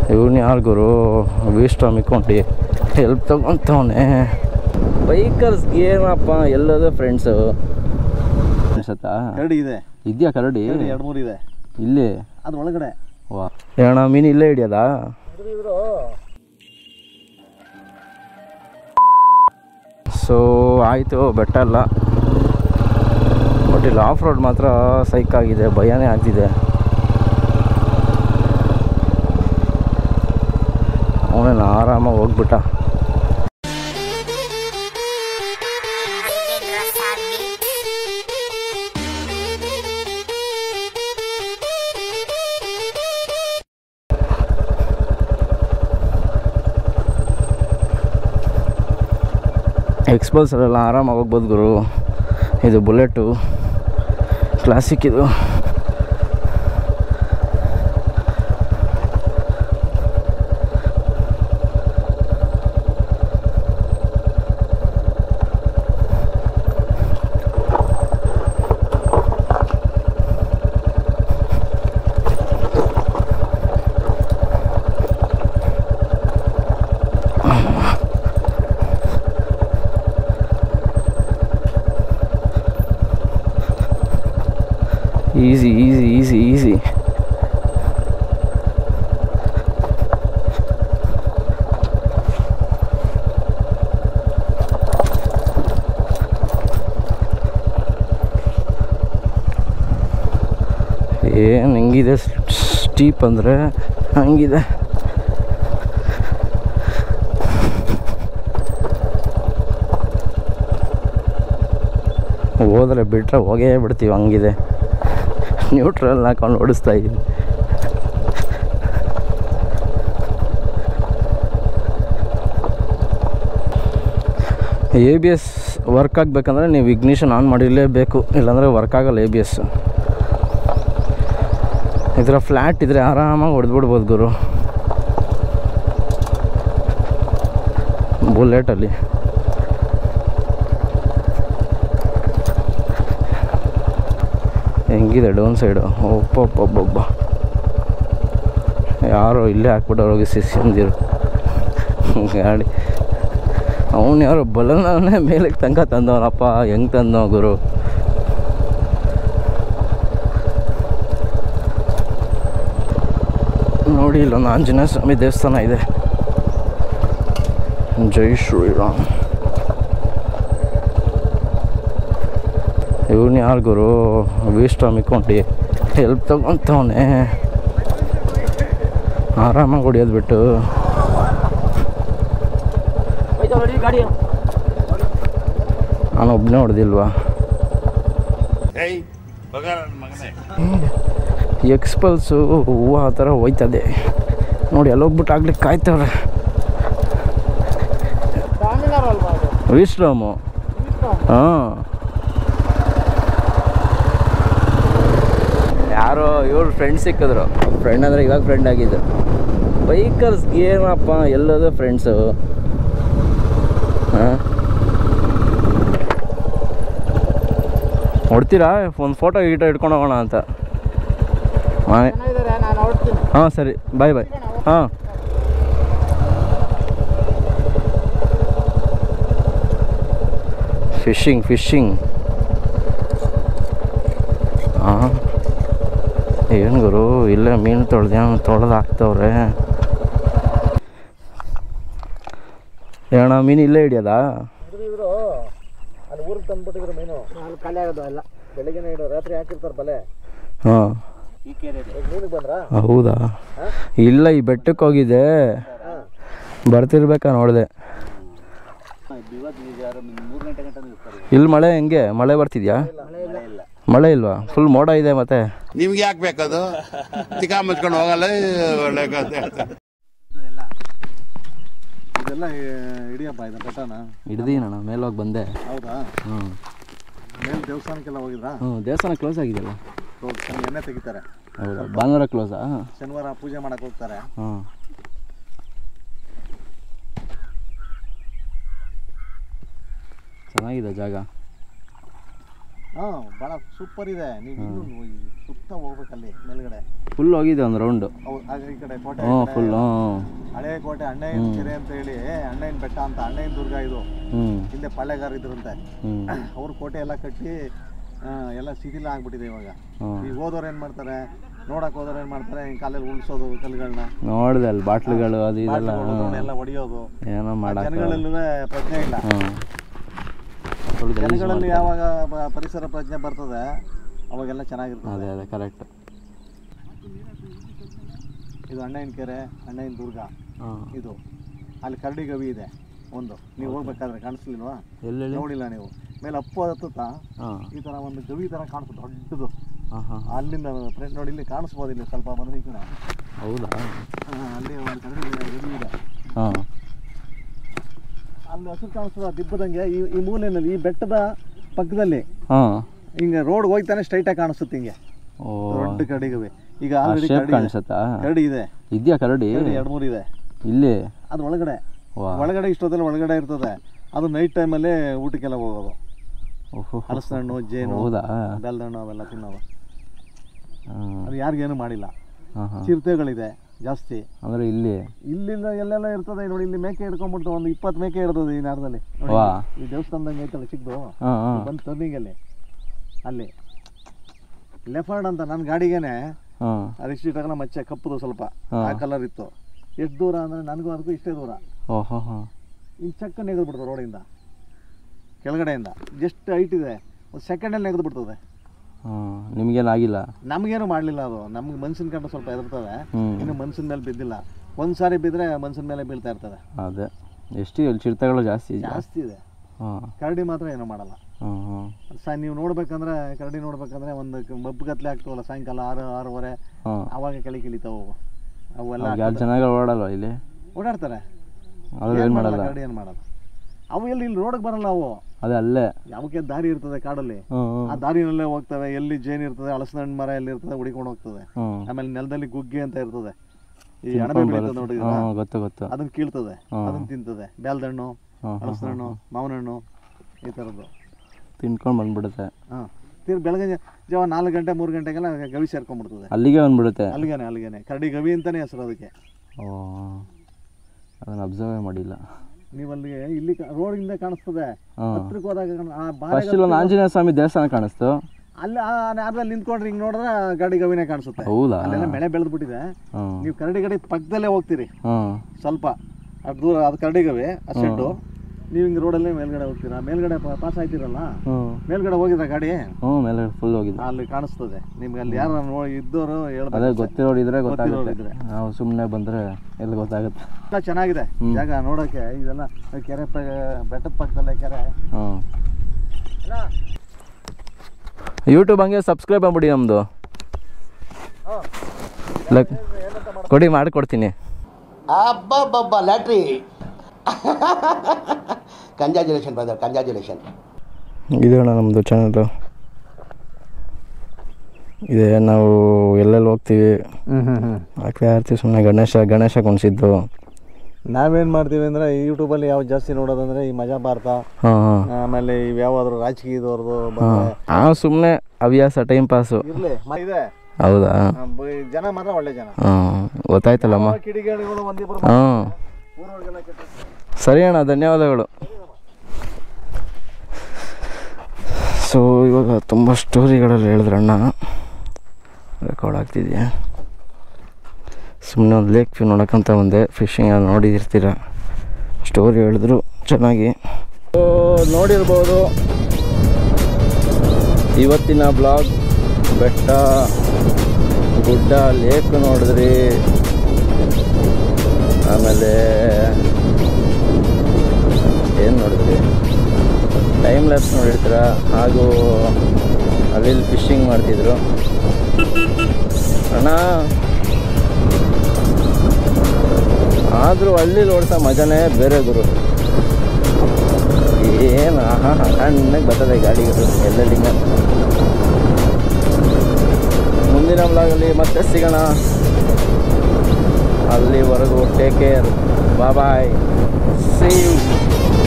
ಇವನು ಯಾರು ಗುರು ವಿಶ್ರಾಮ್ ಇಕ್ಕೊಂಡು ಹೆಲ್ಪ್ ತಗೊಂತವನೆ ಬೈಕರ್ಸ್ಗೆ ಏನಪ್ಪ ಎಲ್ಲದ ಫ್ರೆಂಡ್ಸು ಅನ್ಸತ್ತಾ ಕರಡಿ ಇದೆ ಇದೆಯಾ ಕರಡಿ ಕರಡಿ ಎರಡು ಮೂರು ಇದೆ ಇಲ್ಲಿ ಅದ್ರ ಒಳಗಡೆ ವಾ ಏಣ ಮೀನು ಇಲ್ಲೇ ಹಿಡಿಯೋದಾ ಸೊ ಆಯಿತು ಬೆಟ್ಟ ಎಲ್ಲ ಬಟ್ ಇಲ್ಲಿ ಆಫ್ ರೋಡ್ ಮಾತ್ರ ಸೈಕ್ ಆಗಿದೆ ಭಯನೇ ಆಗ್ತಿದೆ ಅವನೇನು ಆರಾಮಾಗಿ ಹೋಗ್ಬಿಟ್ಟ ಎಕ್ಸ್ಪಲ್ಸರೆಲ್ಲ ಆರಾಮಾಗಿ ಹೋಗ್ಬೋದು ಗುರು ಇದು ಬುಲೆಟು ಕ್ಲಾಸಿಕ್ ಇದು ಈಸಿ ಈಸಿ ಈಸಿ ಈಸಿ ಏನು ಹೆಂಗಿದೆ ಸ್ಟೀಪ್ ಅಂದರೆ ಹಂಗಿದೆ ಹೋದ್ರೆ ಬಿಟ್ರೆ ಹೋಗೇ ಬಿಡ್ತೀವಿ ಹಂಗಿದೆ ನ್ಯೂಟ್ರಲ್ ಹಾಕೊಂಡು ಓಡಿಸ್ತಾ ಇದ್ದೀನಿ ಎ ಬಿ ಎಸ್ ವರ್ಕ್ ಆಗಬೇಕಂದ್ರೆ ನೀವು ಇಗ್ನಿಷನ್ ಆನ್ ಮಾಡಿರಲೇಬೇಕು ಇಲ್ಲಾಂದರೆ ವರ್ಕ್ ಆಗಲ್ಲ ಎ ಬಿ ಎಸ್ ಇದರ ಫ್ಲ್ಯಾಟ್ ಇದ್ದರೆ ಆರಾಮಾಗಿ ಹೊಡೆದ್ಬಿಡ್ಬೋದು ಗುರು ಬುಲೆಟಲ್ಲಿ ಹೆಂಗಿದೆ ಡೌನ್ ಸೈಡು ಒಪ್ಪೊಪ್ಪೊಬ್ಬೊಬ್ಬ ಯಾರೋ ಇಲ್ಲೇ ಹಾಕ್ಬಿಟ್ಟವ್ರು ಹೋಗಿ ಸಿಸಿಂದಿರು ಗಾಡಿ ಅವನು ಯಾರೋ ಬಲನೇ ಮೇಲಕ್ಕೆ ತನಕ ತಂದವನಪ್ಪ ಹೆಂಗೆ ತಂದವ ಗುರು ನೋಡಿ ಇಲ್ಲೊಂದು ಆಂಜನೇಯ ಸ್ವಾಮಿ ದೇವಸ್ಥಾನ ಇದೆ ಜೈ ಶ್ರೀರಾಮ್ ಇವನು ಯಾರು ಗುರು ವಿಶ್ರಾಮ್ ಇಕ್ಕೊಂಡು ಹೆಲ್ಪ್ ತಗೊಂತವನೆ ಆರಾಮಾಗಿ ಹೊಡಿಯೋದು ಬಿಟ್ಟು ನಾನು ಒಬ್ಬನೇ ಹೊಡೆದಿಲ್ವಾ ಎಕ್ಸ್ಪಲ್ಸು ಹೂವು ಆ ಥರ ಹೋಯ್ತದೆ ನೋಡಿ ಅಲ್ಲೋಗ್ಬಿಟ್ಟು ಆಗ್ಲಿಕ್ಕೆ ಕಾಯ್ತವ್ರೆ ವಿಶ್ರಾಮು ಹಾಂ ಯಾರೋ ಇವ್ರು ಫ್ರೆಂಡ್ ಸಿಕ್ಕಿದ್ರು ಫ್ರೆಂಡ್ ಅಂದರೆ ಇವಾಗ ಫ್ರೆಂಡ್ ಆಗಿದ್ದು ಬೈಕರ್ಸ್ಗೆ ಏನಪ್ಪ ಎಲ್ಲದ ಫ್ರೆಂಡ್ಸು ಹಾಂ ಹೊಡ್ತೀರಾ ಒಂದು ಫೋಟೋ ಗೀಟೋ ಇಟ್ಕೊಂಡು ಹೋಗೋಣ ಅಂತ ಮನೆ ನಾನು ಹೊಡ್ತೀನಿ ಹಾಂ ಸರಿ ಬಾಯ್ ಬಾಯ್ ಹಾಂ ಫಿಶಿಂಗ್ ಫಿಶಿಂಗ್ ಹಾಂ ಏನು ಗುರು ಇಲ್ಲೇ ಮೀನು ತೊಳ್ದು ತೊಳೆದು ಹಾಕ್ತವ್ರೆ ಏಣ ಮೀನು ಇಲ್ಲೇ ಹಿಡಿಯೋದಾ ಇವರು ಅಲ್ಲಿ ಊರಿಗೆ ತಂದ್ಬಿಟ್ಟಿದ್ರು ಮೀನು ಅಲ್ಲಿ ಖಾಲಿ ಆಗೋದು ಎಲ್ಲ ಬೆಳಗ್ಗೆನೇ ಇಡೋ ರಾತ್ರಿ ಹಾಕಿರ್ತಾರೆ ಬಲೆ ಹಾಂ ಈ ಕೆರೆ ಮೀನಿಗೆ ಬಂದ್ರಾ ಹೌದಾ ಇಲ್ಲ ಈ ಬೆಟ್ಟಕ್ಕೆ ಹೋಗಿದ್ದೆ ಬರ್ತಿರ್ಬೇಕಾ ನೋಡಿದೆ ಮೂರು ಗಂಟೆ ಗಂಟೆ ಇರ್ತಾರೆ ಇಲ್ಲಿ ಮಳೆ ಹೆಂಗೆ ಮಳೆ ಬರ್ತಿದ್ಯಾ ಮಳೆ ಇಲ್ವಾ ಫುಲ್ ಮೋಡ ಇದೆ ಮತ್ತೆ ನಿಮ್ಗೆ ಯಾಕೆ ಬೇಕದು ಚಿಕ್ಕ ಮುಚ್ಕೊಂಡು ಹೋಗಲ್ಲ ಒಳ್ಳೆ ಕಥೆ ಹೇಳ್ತಾರೆ. ಇದೆಲ್ಲ ಹಿಡಿಯಪ್ಪ ಇದು ಬೆಟ್ಟನ ಹಿಡ್ದೀನಣ್ಣ ಮೇಲೋಗಿ ಬಂದೆ ಹೌದಾ ಹ್ಞೂ ಮೇಲೆ ದೇವಸ್ಥಾನಕ್ಕೆಲ್ಲ ಹೋಗಿದ್ರಾ ಹ್ಞೂ ದೇವಸ್ಥಾನ ಕ್ಲೋಸ್ ಆಗಿದೆಯಲ್ಲ ಹೌದು ಚೆನ್ನಾಗಿ ಎಣ್ಣೆ ತೆಗಿತಾರೆ ಹೌದಾ ಭಾನುವಾರ ಕ್ಲೋಸಾ ಶನಿವಾರ ಪೂಜೆ ಮಾಡಕ್ಕೆ ಹೋಗ್ತಾರೆ ಹಾಂ ಚೆನ್ನಾಗಿದೆ ಜಾಗ ಹಾಂ ಭಾಳ ಸೂಪರ್ ಇದೆ ನೀವು ಇನ್ನೂ ಈ ಸುತ್ತ ಹೋಗ್ಬೇಕಲ್ಲಿ ಮೇಲ್ಗಡೆ ಫುಲ್ ಹೋಗಿದೆ ಒಂದು ರೌಂಡು ಅವು ಆಗ ಈ ಕಡೆ ಕೋಟೆ ಹ್ಞೂ ಈ ಕಡೆ ಫುಲ್ ಹ್ಞೂ ಹಳೆ ಕೋಟೆ ಅಣ್ಣಯ್ಯನ ಕೆರೆ ಅಂತ ಹೇಳಿ ಅಣ್ಣಯ್ಯನ ಬೆಟ್ಟ ಅಂತ ಅಣ್ಣಯ್ಯನ ದುರ್ಗ ಇದು ಹ್ಞೂ ಹಿಂದೆ ಪಾಳೆಗಾರ ಇದ್ರಂತೆ ಹ್ಞೂ ಅವ್ರ ಕೋಟೆ ಎಲ್ಲ ಕಟ್ಟಿ ಆ, ಎಲ್ಲ ಶಿಥಿಲ ಆಗ್ಬಿಟ್ಟಿದೆ ಇವಾಗ ಹ್ಞೂ ಈಗ ಹೋದವ್ರು ಏನು ಮಾಡ್ತಾರೆ ನೋಡಕ್ ಹೋದವ್ರು ಏನು ಮಾಡ್ತಾರೆ ಹಿಂಗೆ ಕಾಲಲ್ಲಿ ಉಳಿಸೋದು ಕಲ್ಗಳನ್ನ ನೋಡಿದೆ ಅಲ್ಲಿ ಬಾಟ್ಲುಗಳು ಅದು ಇದೆಲ್ಲ ಎಲ್ಲ ಹೊಡಿಯೋದು ಏನೋ ಮಾಡಕ್ಕೆ ಜನಗಳಲ್ಲೂ ಪ್ರಜ್ಞೆ ಇಲ್ಲ ಹ್ಞೂ ಫುಲ್ ಗಲೀಜು ಜನಗಳಲ್ಲಿ ಮಾಡ್ತಾರೆ. ಯಾವಾಗ ಬ- ಪರಿಸರ ಪ್ರಜ್ಞೆ ಬರ್ತದೆ ಅವಾಗೆಲ್ಲ ಚೆನ್ನಾಗಿರ್ತದೆ ಅದೇ ಅದೇ ಕರೆಕ್ಟ್ ಇದು ಅಣ್ಣಯ್ಯನ ಕೆರೆ ಅಣ್ಣಯ್ಯನ ದುರ್ಗ ಹಾಂ ಇದು ಅಲ್ಲಿ ಕರಡಿ ಗವಿ ಇದೆ ಒಂದು ನೀವು ಹೋಗ್ಬೇಕಾದ್ರೆ ಕಾಣಿಸ್ಲಿಲ್ವಾ ಎಲ್ಲೆಲ್ಲಿ ನೋಡಿಲ್ಲ ನೀವು ಮೇಲೆ ಅಪ್ಪು ಹತ್ತುತ್ತಾ ಹಾಂ ಈ ಥರ ಒಂದು ಗವಿ ಥರ ಕಾಣಿಸುತ್ತೆ ದೊಡ್ಡದು ಹಾಂ ಹಾಂ ಅಲ್ಲಿಂದ ಫ್ರೆಂಡ್ ನೋಡಿ ಇಲ್ಲಿ ಕಾಣಿಸ್ಬೋದು ಇಲ್ಲಿ ಸ್ವಲ್ಪ ಬಂದ್ರೆ ಈ ಕಡೆ ಹೌದಾ ಆ, ಅಲ್ಲಿ ಒಂದು ಕರಡಿ ಗವಿ ಇದೆ ಹಾಂ ಅಲ್ಲಿ ಹಸಿರು ಕಾಣಿಸ್ತದ ದಿಬ್ಬದಂಗೆ ಈ ಈ ಮೂಲೆಯಲ್ಲಿ ಈ ಬೆಟ್ಟದ ಪಕ್ಕದಲ್ಲಿ ಹಾಂ ಹಿಂಗೆ ರೋಡ್ ಹೋಗ್ತಾನೆ ಸ್ಟ್ರೈಟಾಗಿ ಕಾಣಿಸುತ್ತೆ ಹಿಂಗೆ ಓ ದೊಡ್ಡ ಕರಡಿ ಗವಿ ಈಗ ಆಲ್ರೆಡಿ ಶೇಪ್ ಕರಡಿ ಇದೆ. ಕಾಣಿಸುತ್ತಾ ಕರಡಿ ಇದೆ ಇದೆಯಾ ಕರಡಿ ಕರಡಿ ಎರಡು ಮೂರು ಇದೆ ಇಲ್ಲಿ ಅದು ಒಳಗಡೆ ವಾ ಒಳಗಡೆ ಇಷ್ಟೊತ್ತಲ್ಲಿ ಒಳಗಡೆ ಇರ್ತದೆ ಅದು ನೈಟ್ ಟೈಮಲ್ಲಿ ಊಟಕ್ಕೆಲ್ಲ ಹೋಗೋದು ಓಹೋ ಹಲಸಿನ ಹಣ್ಣು ಜೇನು ಹೌದಾ ಬೆಲ್ಲದ ಹಣ್ಣು ಅವೆಲ್ಲ ತಿನ್ನೋದು ಹಾಂ ಅದು ಯಾರಿಗೇನು ಮಾಡಿಲ್ಲ ಹಾಂ ಹಾಂ ಚಿರತೆಗಳಿದೆ ಜಾಸ್ತಿ ಅಂದರೆ ಇಲ್ಲಿ ಇಲ್ಲಿಂದ ಎಲ್ಲೆಲ್ಲ ಇರ್ತದೆ ನೋಡಿ ಇಲ್ಲಿ ಮೇಕೆ ಹಿಡ್ಕೊಂಡ್ಬಿಟ್ಟು ಒಂದು ಇಪ್ಪತ್ತು ಮೇಕೆ ಇರ್ತದೆ ಈ ನಾರದಲ್ಲಿ ನೋಡಿ ವಾ. ಈ ದೇವಸ್ಥಾನದಂಗೆ ಐತಲ್ಲ ಚಿಕ್ಕದು ಹಾಂ ಹಾಂ ಬಂದು ಟರ್ನಿಂಗಲ್ಲಿ ಅಲ್ಲಿ ಲೆಫರ್ಡ್ ಅಂತ ನನ್ನ ಗಾಡಿಗೇನೆ ಹಾಂ ಅರಿಶಿಟಗನ ಮಚ್ಚೆ ಕಪ್ಪುದು ಸ್ವಲ್ಪ ಹಾ. ಆ ಕಲರ್ ಇತ್ತು ಎಷ್ಟು ದೂರ ಅಂದರೆ ನನಗೂ ಅದಕ್ಕೂ ಇಷ್ಟೇ ದೂರ ಓಹೋ ಹಾಂ ಹಿಂಗೆ ಚಕ್ಕ ನೆಗೆದು ಬಿಡ್ತದೆ ರೋಡಿಂದ ಕೆಳಗಡೆಯಿಂದ ಜಸ್ಟ್ ಹೈಟ್ ಇದೆ ಒಂದು ಸೆಕೆಂಡಲ್ಲಿ ನೆಗೆದು ಬಿಡ್ತದೆ ಹಾಂ ನಿಮಗೇನಾಗಿಲ್ಲ ನಮಗೇನು ಮಾಡಲಿಲ್ಲ ಅದು ನಮ್ಗೆ ಮನ್ಸಿನ ಕಂಡು ಸ್ವಲ್ಪ ಹೆದರ್ತದೆ ಹ್ಞೂ ಇನ್ನು ಮನ್ಸಿನ ಮೇಲೆ ಬಿದ್ದಿಲ್ಲ ಒಂದು ಸಾರಿ ಬಿದ್ದರೆ ಮನ್ಸಿನ ಮೇಲೆ ಬೀಳ್ತಾ ಇರ್ತದೆ ಅದೇ ಎಷ್ಟು ಇಲ್ಲಿ ಚಿರತೆಗಳು ಜಾಸ್ತಿ ಇದೆಯಾ ಜಾಸ್ತಿ ಇದೆ ಹಾಂ ಕರಡಿ ಮಾತ್ರ ಏನೂ ಮಾಡಲ್ಲ ಹಾಂ ಹಾಂ ಸ ನೀವು ನೋಡ್ಬೇಕಂದ್ರೆ ಕರಡಿ ನೋಡ್ಬೇಕಂದ್ರೆ ಒಂದು ಮಬ್ಬು ಗತ್ಲೆ ಆಗ್ತವಲ್ಲ ಸಾಯಂಕಾಲ ಆರು ಆರೂವರೆ ಹಾಂ ಆವಾಗ ಕೆಳಿ ಕಿಳಿತಾವು ಅವು ಅವೆಲ್ಲ ಯಾರು ಜನಗಳು ಓಡಲ್ವ ಇಲ್ಲಿ ಓಡಾಡ್ತಾರೆ ಆದ್ರೂ ಏನ್ ಏನು ಮಾಡಲ್ಲ ಮಾಡಲ್ಲ ಕರಡಿ ಏನು ಮಾಡಲ್ಲ ಅವು ಎಲ್ಲಿ ಇಲ್ಲಿ ರೋಡಕ್ಕೆ ಬರಲ್ಲ ಅವು ಅದೇ ಅಲ್ಲೇ ಯಾವಕ್ಕೆ ದಾರಿ ಇರ್ತದೆ ಕಾಡಲ್ಲಿ ಹ್ಞೂ ಹ್ಞೂ ಆ ದಾರಿನಲ್ಲೇ ಹೋಗ್ತವೆ ಎಲ್ಲಿ ಜೇನು ಇರ್ತದೆ ಹಲಸಿನ ಹಣ್ಣು ಮರ ಎಲ್ಲಿ ಇರ್ತದೆ ಹುಡಿಕೊಂಡು ಹೋಗ್ತದೆ ಹ್ಞೂ ಆಮೇಲೆ ನೆಲದಲ್ಲಿ ಗುಗ್ಗೆ ಅಂತ ಇರ್ತದೆ ಈ ಅಣಬೆ ಬೆಳೀತದೆ ನೋಡಿ ಹಾಂ ಗೊತ್ತು ಗೊತ್ತು ಅದನ್ನ ಕೀಳ್ತದೆ ಹ್ಮ್. ಅದನ್ನ ತಿಂತದೆ ಬ್ಯಾಲ್ದ ಹಣ್ಣು ಹಾಂ ಹಾಂ ಹಲಸಿನ ಹಣ್ಣು ಮಾವಿನ ಹಣ್ಣು ಈ ಥರದ್ದು ತಿನ್ಕೊಂಡು ಬಂದ್ಬಿಡುತ್ತೆ ಹಾಂ ತಿರ್ ಬೆಳಗ್ಗೆ ಜಾವ ನಾಲ್ಕು ಗಂಟೆ ಮೂರು ಗಂಟೆಗೆಲ್ಲ ಗವಿ ಸೇರ್ಕೊಂಡ್ಬಿಡ್ತದೆ ಅಲ್ಲಿಗೆ ಬಂದ್ಬಿಡುತ್ತೆ ಅಲ್ಲಿಗೇನೆ ಅಲ್ಲಿಗೇನೆ ಕರಡಿ ಗವಿ ಅಂತಾನೆ ಹೆಸರು ಅದಕ್ಕೆ ಓ ಅದನ್ನು ಅಬ್ಸರ್ವೇ ಮಾಡಿಲ್ಲ ನೀವು ಅಲ್ಲಿಗೆ ಇಲ್ಲಿ ರೋಡಿಂದ ಕಾಣಿಸ್ತದೆ ಹಾಂ ಹತ್ರಕ್ಕೆ ಹೋದಾಗ ಕಾಣ- ಆ ಫಸ್ಟ್ ಬಾರೆ ಇಲ್ಲೊಂದು ಆಂಜನೇಯ ಸ್ವಾಮಿ ದೇವಸ್ಥಾನ ಕಾಣಿಸ್ತು ಅಲ್ಲಿ ಆ ನಾರ್ದಲ್ಲಿ ನಿಂತ್ಕೊಂಡ್ರೆ ಹಿಂಗೆ ನೋಡಿದ್ರೆ ಗಾಡಿ ಗವಿನೇ ಕಾಣಿಸುತ್ತೆ ಹೌದಾ ಅಲ್ಲೆಲ್ಲ ಮಳೆ ಬೆಳೆದು ಬಿಟ್ಟಿದೆ ಹಾಂ ನೀವು ಕರಡಿ ಗಡಿ ಪಕ್ಕದಲ್ಲೇ ಹೋಗ್ತೀರಿ ಹಾಂ ಸ್ವಲ್ಪ ಅದು ದೂರ ಅದು ಕರಡಿ ಗವಿ ಆ ಶೆಡ್ಡು ನೀವು ಹಿಂಗೆ ರೋಡಲ್ಲೇ ಮೇಲ್ಗಡೆ ಹೋಗ್ತೀರಾ ಮೇಲ್ಗಡೆ ಪಾಸ್ ಆಯ್ತಿರಲ್ಲ ಹ್ಞೂ ಮೇಲ್ಗಡೆ ಹೋಗಿದ್ರ ಗಾಡಿ ಹ್ಞೂ ಮೇಲೆ ಫುಲ್ ಹೋಗಿದ್ದು ಅಲ್ಲಿ ಕಾಣಿಸ್ತದೆ ನಿಮ್ಗೆ ಅಲ್ಲಿ ಯಾರು ನೋಡಿ ಇದ್ದವರು ಅದೇ ಹೇಳ್ಬೇಕು ಗೊತ್ತಿರೋಡಿದ್ರೆ ಗೊತ್ತಾಗುತ್ತೆ ಗೊತ್ತಿರೋರಿದ್ರೆ. ನಾವು ಸುಮ್ಮನೆ ಬಂದರೆ ಎಲ್ಲಿ ಗೊತ್ತಾಗುತ್ತೆ ಎಲ್ಲ ಚೆನ್ನಾಗಿದೆ ಜಾಗ ನೋಡೋಕೆ ಇದೆಲ್ಲ ಕೆರೆ ಪ ಬೆಟ್ಟದ ಪಕ್ಕದಲ್ಲೇ ಕೆರೆ ಹಾಂ ಯೂಟ್ಯೂಬ್ ಹಂಗೆ ಸಬ್ಸ್ಕ್ರೈಬ್ ಆಗ್ಬಿಡಿ ನಮ್ಮದು ಲಕ್ ಕೊಡಿ ಮಾಡಿಕೊಡ್ತೀನಿ ಅಬ್ಬಬ್ಬಬ್ಬ ಲ್ಯಾಟ್ರಿ ಕಂಜಾಜುಲೇಷನ್ ಬ್ರದರ್ ಕಂಜಾಜುಲೇಷನ್ ಇದು ಅಣ್ಣ ನಮ್ಮದು ಚಾನಲ್ಲು ಇದೆ ನಾವು ಎಲ್ಲೆಲ್ಲಿ ಹೋಗ್ತೀವಿ ಹ್ಞೂ ಹ್ಞೂ ಹ್ಞೂ ಆಗ್ತಾ ಇರ್ತೀವಿ ಸುಮ್ಮನೆ ಗಣೇಶ ಗಣೇಶ ಕುಣಿಸಿದ್ದು ನಾವೇನು ಮಾಡ್ತೀವಿ ಅಂದರೆ ಯೂಟ್ಯೂಬಲ್ಲಿ ಯಾವ ಜಾಸ್ತಿ ನೋಡೋದಂದ್ರೆ ಈ ಮಜಾ ಭಾರತ ಹಾಂ ಹಾಂ ಆಮೇಲೆ ಇವು ಯಾವಾದ್ರು ರಾಜಕೀಯದವ್ರದ್ದು ಹಾಂ ಆ ಸುಮ್ಮನೆ ಹವ್ಯಾಸ ಟೈಮ್ ಪಾಸು ಇರಲಿ ಇದೆ ಹೌದಾ ಆ, ಬ- ಜನ ಮಾತ್ರ ಒಳ್ಳೆ ಜನ ಹಾಂ ಗೊತ್ತಾಯ್ತಲ್ಲಮ್ಮ ಕಿಡಿಗೇಡಿಗಳು ಒಂದಿಬ್ಬರು ಹಾಂ ಊರೊಳಗೆಲ್ಲ ಕೆಟ್ಟ ಸರಿ ಅಣ್ಣ ಧನ್ಯವಾದಗಳು ಸೊ ಇವಾಗ ತುಂಬ ಸ್ಟೋರಿಗಳಲ್ಲಿ ಹೇಳಿದ್ರಣ್ಣ ರೆಕಾರ್ಡ್ ಆಗ್ತಿದೆಯಾ ಸುಮ್ಮನೆ ಒಂದು ಲೇಕ್ ವ್ಯೂ ನೋಡೋಕ್ಕಂತ ಬಂದೆ ಫಿಶಿಂಗ್ ಎಲ್ಲ ನೋಡಿರ್ತೀರ ಸ್ಟೋರಿ ಹೇಳಿದ್ರು ಚೆನ್ನಾಗಿ ಸೊ ನೋಡಿರ್ಬೋದು ಇವತ್ತಿನ ಬ್ಲಾಗ್ ಬೆಟ್ಟ ಗುಡ್ಡ ಲೇಕ್ ನೋಡಿದ್ರಿ ಆಮೇಲೆ ಏನು ನೋಡಿದ್ರಿ ಟೈಮ್ ಲ್ಯಾಪ್ಸ್ ನೋಡಿರ್ತೀರ ಹಾಗೂ ಅಲ್ಲಿ ಫಿಶಿಂಗ್ ಮಾಡ್ತಿದ್ರು ಅಣ್ಣ ಆದರೂ ಹಳ್ಳಿಲಿ ಓಡ್ಸೋ ಮಜಾನೇ ಬೇರೆ ಗುರು ಏನು ಆಹಾ ಸಣ್ಣಗೆ ಬರ್ತದೆ ಗಾಡಿಗಳು ಎಲ್ಲೆಲ್ಲಿಂಗ ಮುಂದಿನ ಬ್ಲಾಗಲ್ಲಿ ಮತ್ತೆ ಸಿಗೋಣ ಅಲ್ಲಿವರೆಗೂ take care bye see you